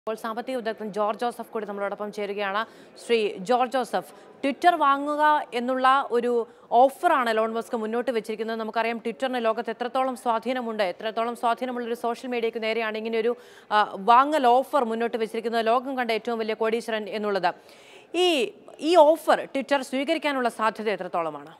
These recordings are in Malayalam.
ഇപ്പോൾ സാമ്പത്തിക വിദഗ്ധൻ ജോർജ് ജോസഫ് കൂടി നമ്മളോടൊപ്പം ചേരുകയാണ് ശ്രീ ജോർജ് ജോസഫ് ട്വിറ്റർ വാങ്ങുക എന്നുള്ള ഒരു ഓഫറാണ് എലോൺ മസ്ക് മുന്നോട്ട് വെച്ചിരിക്കുന്നത് നമുക്കറിയാം ട്വിറ്ററിന് ലോകത്ത് എത്രത്തോളം സ്വാധീനമുണ്ട് എത്രത്തോളം സ്വാധീനമുള്ള ഒരു സോഷ്യൽ മീഡിയയ്ക്ക് നേരെയാണ് ഇങ്ങനെ ഒരു ആ, വാങ്ങൽ ഓഫർ മുന്നോട്ട് വെച്ചിരിക്കുന്നത് ലോകം കണ്ട ഏറ്റവും വലിയ കോടീശ്വരൻ എന്നുള്ളത് ഈ ഈ ഓഫർ ട്വിറ്റർ സ്വീകരിക്കാനുള്ള സാധ്യത എത്രത്തോളമാണ്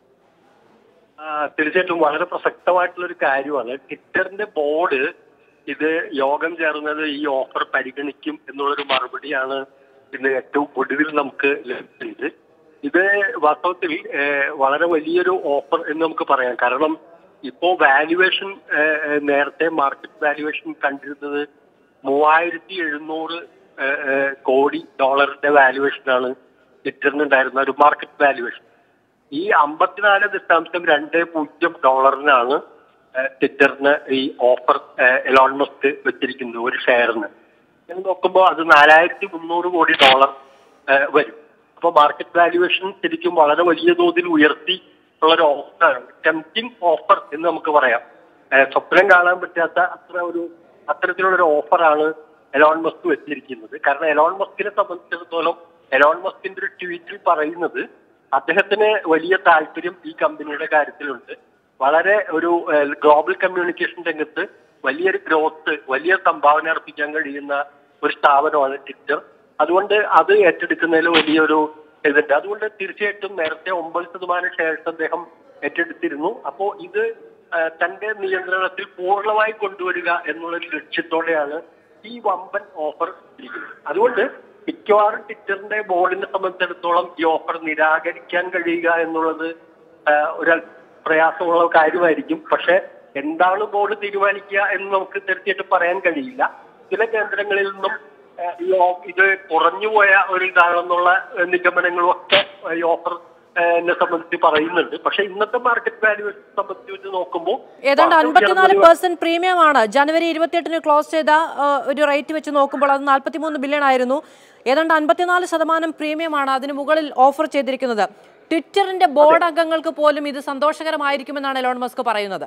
ആ, തീർച്ചയായിട്ടും വളരെ പ്രസക്തമായിട്ടുള്ള ഒരു കാര്യമാണ് ട്വിറ്ററിന്റെ ബോർഡ് ഇത് യോഗം ചേർന്നത് ഈ ഓഫർ പരിഗണിക്കും എന്നുള്ളൊരു മറുപടിയാണ് ഇന്ന് ഏറ്റവും ഒടുവിൽ നമുക്ക് ലഭിച്ചത് ഇത് വാസ്തവത്തിൽ ഏഹ്, വളരെ വലിയൊരു ഓഫർ എന്ന് നമുക്ക് പറയാം കാരണം ഇപ്പോ വാല്യുവേഷൻ നേരത്തെ മാർക്കറ്റ് വാല്യുവേഷൻ കണ്ടിരുന്നത് മൂവായിരത്തി എഴുന്നൂറ് ഏഹ്, ഏഹ്, കോടി ഡോളറിന്റെ വാല്യുവേഷനാണ് ട്വിറ്ററിന് ഉണ്ടായിരുന്ന ഒരു മാർക്കറ്റ് വാല്യുവേഷൻ ഈ അമ്പത്തിനാല് ദശാംശം രണ്ട് പൂജ്യം ഡോളറിനാണ് ഏഹ്, ട്വിറ്ററിന് ഈ ഓഫർ ഏഹ്, എലോൺ മസ്ക് വെച്ചിരിക്കുന്നത് ഒരു ഷെയറിന് എന്ന് നോക്കുമ്പോൾ അത് നാലായിരത്തി മുന്നൂറ് കോടി ഡോളർ ഏഹ്, വരും അപ്പൊ മാർക്കറ്റ് വാല്യുവേഷൻ ശരിക്കും വളരെ വലിയ തോതിൽ ഉയർത്തി ഉള്ള ഒരു ഓഫറാണ് ടെംപ്റ്റിംഗ് ഓഫർ എന്ന് നമുക്ക് പറയാം ഏഹ്, സ്വപ്നം കാണാൻ പറ്റാത്ത അത്ര ഒരു അത്തരത്തിലുള്ള ഒരു ഓഫറാണ് എലോൺ മസ്ക് വെച്ചിരിക്കുന്നത് കാരണം എലോൺ മസ്കിനെ സംബന്ധിച്ചിടത്തോളം എലോൺ മസ്കിന്റെ ഒരു ട്വീറ്റിൽ പറയുന്നത് അദ്ദേഹത്തിന് വലിയ താല്പര്യം ഈ കമ്പനിയുടെ കാര്യത്തിലുണ്ട് വളരെ ഒരു ഗ്ലോബൽ കമ്മ്യൂണിക്കേഷൻ രംഗത്ത് വലിയൊരു ഗ്രോത്ത് വലിയ സംഭാവന അർപ്പിക്കാൻ കഴിയുന്ന ഒരു സ്ഥാപനമാണ് ട്വിറ്റർ അതുകൊണ്ട് അത് ഏറ്റെടുക്കുന്നതിൽ വലിയൊരു ഇതുണ്ട് അതുകൊണ്ട് തീർച്ചയായിട്ടും നേരത്തെ ഒമ്പത് ശതമാനം ഷെയർസ് അദ്ദേഹം ഏറ്റെടുത്തിരുന്നു അപ്പോ ഇത് ആ, തന്റെ നിയന്ത്രണത്തിൽ പൂർണ്ണമായി കൊണ്ടുവരിക എന്നുള്ള ഒരു ലക്ഷ്യത്തോടെയാണ് ഈ വമ്പൻ ഓഫർ ഇരിക്കുന്നത് അതുകൊണ്ട് മിക്കവാറും ട്വിറ്ററിന്റെ ബോർഡിനെ സംബന്ധിച്ചിടത്തോളം ഈ ഓഫർ നിരാകരിക്കാൻ കഴിയുക എന്നുള്ളത് ആ, ഒരു അൽ- പ്രയാസമുള്ള കാര്യമായിരിക്കും പക്ഷെ എന്താണ് ബോർഡ് തീരുമാനിക്കുക എന്ന് നമുക്ക് തീർച്ചയായിട്ടും പറയാൻ കഴിയില്ല ചില കേന്ദ്രങ്ങളിൽ നിന്നും ആ, ഈ ഓ- ഇത് കുറഞ്ഞുപോയ ഒരു ഇതാണെന്നുള്ള ആ, നിഗമനങ്ങളും ഒക്കെ ആ, ഈ ഓഫർ എന്നെ സംബന്ധിച്ച് പറയുന്നുണ്ട് പക്ഷെ ഇന്നത്തെ മാർക്കറ്റ് വാല്യൂവേഷൻ സംബന്ധിച്ച് വെച്ച് നോക്കുമ്പോൾ ഏതാണ്ട് വളരെ അൻപത്തിനാല് ഉയർന്ന ഒരു- പെർസെന്റ് പ്രീമിയം ആണ് ജനുവരി ഇരുപത്തിയെട്ടിന് ക്ലോസ് ചെയ്ത ആ, ഒരു റേറ്റ് വെച്ച് നോക്കുമ്പോൾ അത് നാൽപ്പത്തിമൂന്ന് ബില്യൺ ആയിരുന്നു ഏതാണ്ട് അൻപത്തിനാല് ശതമാനം പ്രീമിയമാണ് അതിന് മുകളിൽ ഓഫർ ചെയ്തിരിക്കുന്നത് ട്വിറ്ററിന്റെ ബോർഡ് അംഗങ്ങൾക്ക് പോലും ഇത് സന്തോഷകരമായിരിക്കുമെന്നാണ് എലോൺ മസ്ക് പറയുന്നത്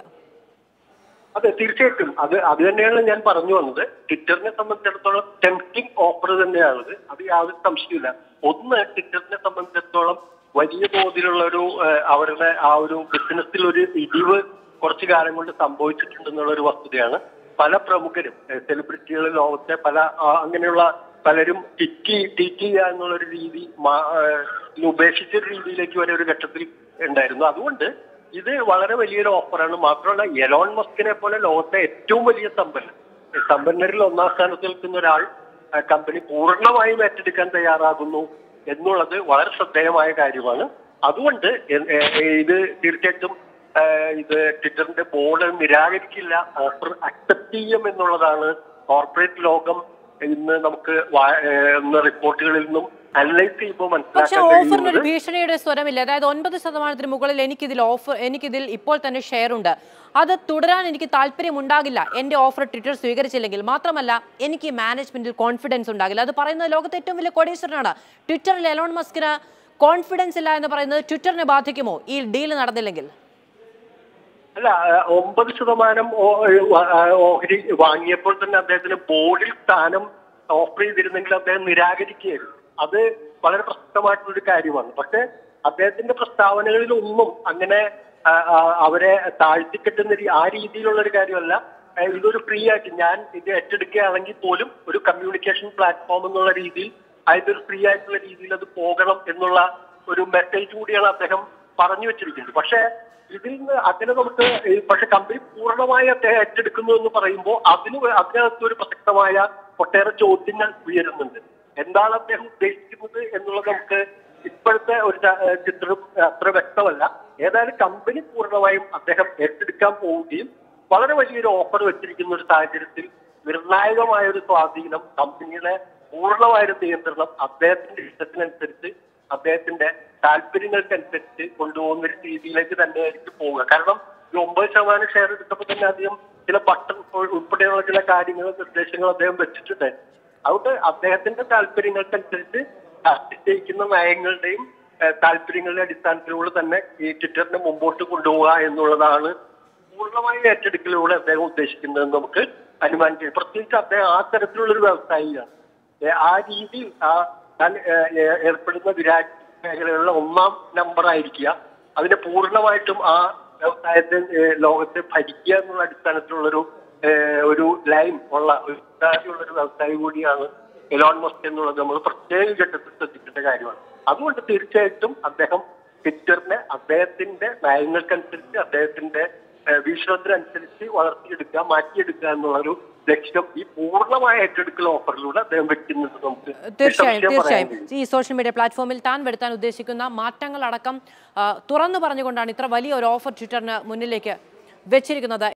അതെ തീർച്ചയായിട്ടും അത് അത് തന്നെയാണ് ഞാൻ പറഞ്ഞു വന്നത് ട്വിറ്ററിനെ സംബന്ധിച്ചിടത്തോളം ടെംപ്റ്റിംഗ് ഓഫർ തന്നെയാണത് അത് യാതൊരു സംശയമില്ല ഒന്ന് ട്വിറ്ററിനെ സംബന്ധിച്ചിടത്തോളം വലിയ തോതിലുള്ള ഒരു ഏഹ്, അവരുടെ ആ ഒരു ബിസിനസ്സിൽ ഒരു ഇടിവ് കുറച്ചു കാലം കൊണ്ട് സംഭവിച്ചിട്ടുണ്ടെന്നുള്ള ഒരു വസ്തുതയാണ് പല പ്രമുഖരും സെലിബ്രിറ്റികൾ ലോകത്തെ പല ആ, അങ്ങനെയുള്ള പലരും ടിക്കി ടിക്കി എന്നുള്ള ഒരു രീതി മാ- ഏഹ്, ഉപേക്ഷിച്ച ഒരു രീതിയിലേക്ക് വരെ ഒരു ഘട്ടത്തിൽ ഉണ്ടായിരുന്നു അതുകൊണ്ട് ഇത് വളരെ വലിയൊരു ഓഫറാണ് മാത്രമല്ല എലോൺ മസ്കിനെ പോലെ ലോകത്തെ ഏറ്റവും വലിയ സമ്പന്നൻ സമ്പന്നരിൽ ഒന്നാം സ്ഥാനത്ത് നിൽക്കുന്ന ഒരാൾ ആ, കമ്പനി പൂർണ്ണമായും ഏറ്റെടുക്കാൻ തയ്യാറാകുന്നു എന്നുള്ളത് വളരെ ശ്രദ്ധേയമായ കാര്യമാണ് അതുകൊണ്ട് എ- എ- ഇത് തീർച്ചയായിട്ടും ആ, ഇത് ട്വിറ്ററിന്റെ ബോർഡ് നിരാകരിക്കില്ല ഓഫർ അക്സെപ്റ്റ് ചെയ്യും എന്നുള്ളതാണ് കോർപ്പറേറ്റ് ലോകം ഇന്ന് നമുക്ക് വാ- ഏ, ഇന്ന് റിപ്പോർട്ടുകളിൽ നിന്നും അനലൈസ് ചെയ്യുമ്പോൾ പക്ഷെ മനസ്സിലാക്കാൻ ഓഫറിന് ഒരു കഴിയുന്നത് ഭീഷണിയുടെ സ്വരമില്ല അതായത് ഒൻപത് ശതമാനത്തിന് മുകളിൽ എനിക്കിതിൽ ഓഫർ എനിക്കിതിൽ ഇപ്പോൾ തന്നെ ഷെയർ ഉണ്ട് അത് തുടരാൻ എനിക്ക് താല്പര്യം ഉണ്ടാകില്ല എന്റെ ഓഫർ ട്വിറ്റർ സ്വീകരിച്ചില്ലെങ്കിൽ മാത്രമല്ല എനിക്ക് മാനേജ്മെന്റിൽ കോൺഫിഡൻസ് ഉണ്ടാകില്ല അത് പറയുന്നത് ലോകത്തെ ഏറ്റവും വലിയ കോടീശ്വരനാണ് ട്വിറ്ററിൽ എലോൺ മസ്കിന് കോൺഫിഡൻസ് ഇല്ല എന്ന് പറയുന്നത് ട്വിറ്ററിനെ ബാധിക്കുമോ ഈ ഡീൽ നടന്നില്ലെങ്കിൽ അല്ല ആ, ഒമ്പത് ശതമാനം ഓ- വ- ആ, ഓഹരി വാങ്ങിയപ്പോൾ തന്നെ അദ്ദേഹത്തിന് ബോർഡിൽ സ്ഥാനം ഓഫർ ചെയ്തിരുന്നെങ്കിൽ അദ്ദേഹം നിരാകരിക്കുകയായിരുന്നു അത് വളരെ പ്രസക്തമായിട്ടുള്ള ഒരു കാര്യമാണ് പക്ഷെ അദ്ദേഹത്തിന്റെ പ്രസ്താവനകളിലൊന്നും അങ്ങനെ ആ, ആ, അവരെ താഴ്ത്തിക്കെട്ടുന്ന രീ- ആ രീതിയിലുള്ള ഒരു കാര്യമല്ല ആ, ഇതൊരു ഫ്രീ ആയിട്ട് ഞാൻ ഇത് ഏറ്റെടുക്കുകയാണെങ്കിൽ പോലും ഒരു കമ്മ്യൂണിക്കേഷൻ പ്ലാറ്റ്ഫോം എന്നുള്ള രീതിയിൽ അതൊരു ഫ്രീ ആയിട്ടുള്ള രീതിയിൽ അത് പോകണം എന്നുള്ള ഒരു മെസ്സേജ് കൂടിയാണ് അദ്ദേഹം പറഞ്ഞു വെച്ചിരിക്കുന്നത് പക്ഷേ ഇതിൽ നിന്ന് അങ്ങനെ നമുക്ക് ഈ പക്ഷെ കമ്പനി പൂർണ്ണമായി അദ്ദേഹം ഏറ്റെടുക്കുന്നു എന്ന് പറയുമ്പോൾ അതിന് വേ- അതിനകത്ത് ഒരു പ്രസക്തമായ ഒട്ടേറെ ചോദ്യങ്ങൾ ഉയരുന്നുണ്ട് എന്താണ് അദ്ദേഹം ഉദ്ദേശിക്കുന്നത് എന്നുള്ളത് നമുക്ക് ഇപ്പോഴത്തെ ഒരു ച- ഏഹ് ചിത്രം അത്ര വ്യക്തമല്ല ഏതായാലും കമ്പനി പൂർണ്ണമായും അദ്ദേഹം ഏറ്റെടുക്കാൻ പോവുകയും വളരെ വലിയൊരു ഓഫർ വെച്ചിരിക്കുന്ന ഒരു സാഹചര്യത്തിൽ നിർണായകമായ ഒരു സ്വാധീനം കമ്പനിയുടെ പൂർണ്ണമായൊരു നിയന്ത്രണം അദ്ദേഹത്തിന്റെ ഇഷ്ടത്തിനനുസരിച്ച് അദ്ദേഹത്തിന്റെ താല്പര്യങ്ങൾക്കനുസരിച്ച് കൊണ്ടുപോകുന്ന ഒരു രീതിയിലേക്ക് തന്നെയായിരിക്കും പോവുക കാരണം ഈ ഒമ്പത് ശതമാനം ഷെയർ എടുത്തപ്പോൾ തന്നെ അധികം ചില ബട്ടൺ ഉൾപ്പെടെയുള്ള ചില കാര്യങ്ങളും നിർദ്ദേശങ്ങളും അദ്ദേഹം വെച്ചിട്ടുണ്ട് അതുകൊണ്ട് അദ്ദേഹത്തിന്റെ താല്പര്യങ്ങൾക്കനുസരിച്ച് നിശ്ചയിക്കുന്ന നയങ്ങളുടെയും ഏഹ്, താല്പര്യങ്ങളുടെ അടിസ്ഥാനത്തിലൂടെ തന്നെ ഈ ട്വിറ്ററിനെ മുമ്പോട്ട് കൊണ്ടുപോവുക എന്നുള്ളതാണ് പൂർണ്ണമായും ഏറ്റെടുക്കലിലൂടെ അദ്ദേഹം ഉദ്ദേശിക്കുന്നതെന്ന് നമുക്ക് അനുമാനിക്കുന്നത് പ്രത്യേകിച്ച് അദ്ദേഹം ആ തരത്തിലുള്ള ഒരു വ്യവസായിയാണ് ഏ, ആ രീതിയിൽ ആ താൻ ഏ, ഏ, ഏർപ്പെടുന്ന വിരാട് മേഖലകളിലെ ഒന്നാം നമ്പർ ആയിരിക്കുക അതിനെ പൂർണ്ണമായിട്ടും ആ വ്യവസായത്തെ ഏ, ലോകത്തെ ഭരിക്കുക എന്നുള്ള അടിസ്ഥാനത്തിലുള്ളൊരു ഏ, ഒരു ലൈൻ ഉള്ള ഒരു ഉള്ള ഒരു വ്യവസായി കൂടിയാണ് എലോൺ മസ്ക് എന്നുള്ളത് നമ്മൾ പ്രത്യേക ഘട്ടത്തിൽ ശ്രദ്ധിക്കേണ്ട കാര്യമാണ് അതുകൊണ്ട് തീർച്ചയായിട്ടും അദ്ദേഹം ട്വിറ്ററിനെ അദ്ദേഹത്തിന്റെ നയങ്ങൾക്കനുസരിച്ച് അദ്ദേഹത്തിന്റെ ഏഹ്, വീക്ഷണത്തിനനുസരിച്ച് വളർത്തിയെടുക്കുക മാറ്റിയെടുക്കുക എന്നുള്ളൊരു ലക്ഷ്യം ഈ പൂർണ്ണമായ ഏറ്റെടുക്കൽ ഓഫറിലൂടെ അദ്ദേഹം വെക്കുന്നുണ്ട് നമുക്ക് തീർച്ചയായും നിസ്സംശയം പറയാൻ തീർച്ചയായും കഴിയും. ഈ സോഷ്യൽ മീഡിയ പ്ലാറ്റ്ഫോമിൽ താൻ വരുത്താൻ ഉദ്ദേശിക്കുന്ന മാറ്റങ്ങളടക്കം ആ, തുറന്നു പറഞ്ഞുകൊണ്ടാണ് ഇത്ര വലിയ ഒരു ഓഫർ ട്വിറ്ററിന് മുന്നിലേക്ക് വെച്ചിരിക്കുന്നത്